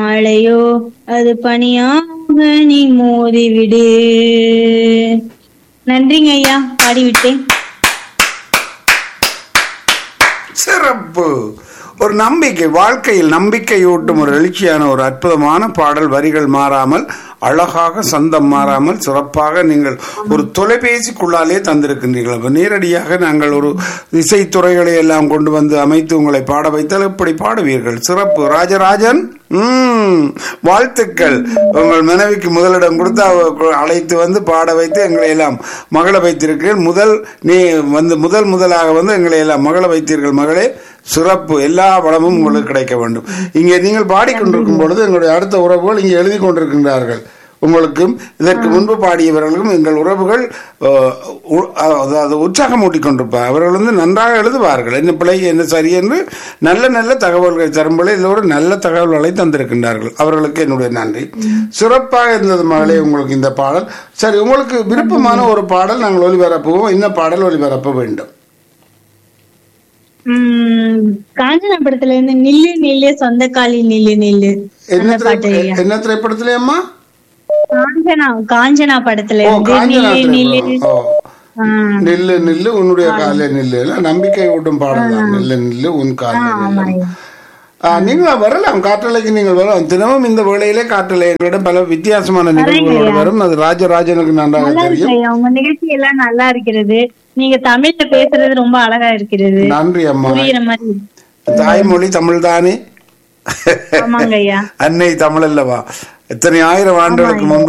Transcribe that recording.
மழையோ அது பனியாக நீ மோதிவிடு நன்றிங்க ஐயா பாடிவிட்டேன் சிறப்பு ஒரு நம்பிக்கை வாழ்க்கையில் நம்பிக்கையூட்டும் ஒரு எழுச்சியான ஒரு அற்புதமான பாடல் வரிகள் மாறாமல் அழகாக சந்தம் மாறாமல் சிறப்பாக நீங்கள் ஒரு தொலைபேசிக்குள்ளாலே தந்திருக்கின்றீர்கள் அப்ப நேரடியாக நாங்கள் ஒரு இசைத்துறைகளை எல்லாம் கொண்டு வந்து அமைத்து உங்களை பாட வைத்தால் எப்படி பாடுவீர்கள் சிறப்பு ராஜராஜன் ம் வாழ்த்துக்கள் உங்கள் மனைவிக்கு முதலிடம் கொடுத்து அவ அழைத்து வந்து பாட வைத்து எங்களை எல்லாம் மகள வைத்திருக்கிறீர்கள் முதல் நீ வந்து முதல் முதலாக வந்து எங்களை எல்லாம் மகள வைத்தீர்கள் மகளே சிறப்பு எல்லா வளமும் உங்களுக்கு கிடைக்க வேண்டும் இங்கே நீங்கள் பாடிக்கொண்டிருக்கும் பொழுது எங்களுடைய அடுத்த உறவுகள் இங்கே எழுதி கொண்டிருக்கின்றார்கள் உங்களுக்கும் இதற்கு முன்பு பாடியவர்களுக்கும் எங்கள் உறவுகள் அஹ், உ- அதாவது உற்சாகம் ஊட்டிக்கொண்டிருப்பார் அவர்கள் வந்து நன்றாக எழுதுவார்கள் என்ன பிழை என்ன சரி என்று நல்ல நல்ல தகவல்களை தரும்போது எல்லோரும் நல்ல தகவல்களை தந்திருக்கின்றார்கள் அவர்களுக்கு என்னுடைய நன்றி சிறப்பாக இருந்தது மகளே உங்களுக்கு இந்த பாடல் சரி உங்களுக்கு விருப்பமான ஒரு பாடல் நாங்கள் ஒளிபரப்புவோம் என்ன பாடல் ஒளிபரப்ப வேண்டும் உம் காஞ்சனா படத்துல இருந்து நில்லு நில்லு சொந்த காலி நில்லு நில்லு என்ன அந்த பாட்டு திரை- ஐயா என்ன திரைப்படத்திலே அம்மா காஞ்சனா காஞ்சனா படத்துல ஓ இருந்து காஞ்சனா நில்லு நில்லு திரைப்படம் ஓ ஆ, நில்லு நில்லு உன்னுடைய காலே நில்லு எல்லாம் நம்பிக்கை ஊட்டும் பாடல் தான் நில்லு நில்லு உன் காலே நில்லு ஐயா. ஆ, நீங்கள் வரலாம் காற்றலைக்கு நீங்கள் வரலாம் தினமும் இந்த வேளையிலே காற்றலை எங்களிடம் பல வித்தியாசமான நிகழ்வுகளோடு வரும் அது ராஜராஜனுக்கு நன்றாக நல்லா இருக்கு தெரியும் ஐயா உங்க நிகழ்ச்சி எல்லாம் நல்லா இருக்கிறது நீங்க தமிழ்ல பேசுறது ரொம்ப அழகா இருக்கிறது நன்றி அம்மா புரியுற மாதிரி இருக்கு. தாய்மொழி தமிழ் தானே ஆமாங்க ஐயா அன்னை தமிழ் அல்லவா எத்தனை ஆயிரம் ஆண்டுகளுக்கு முன்பு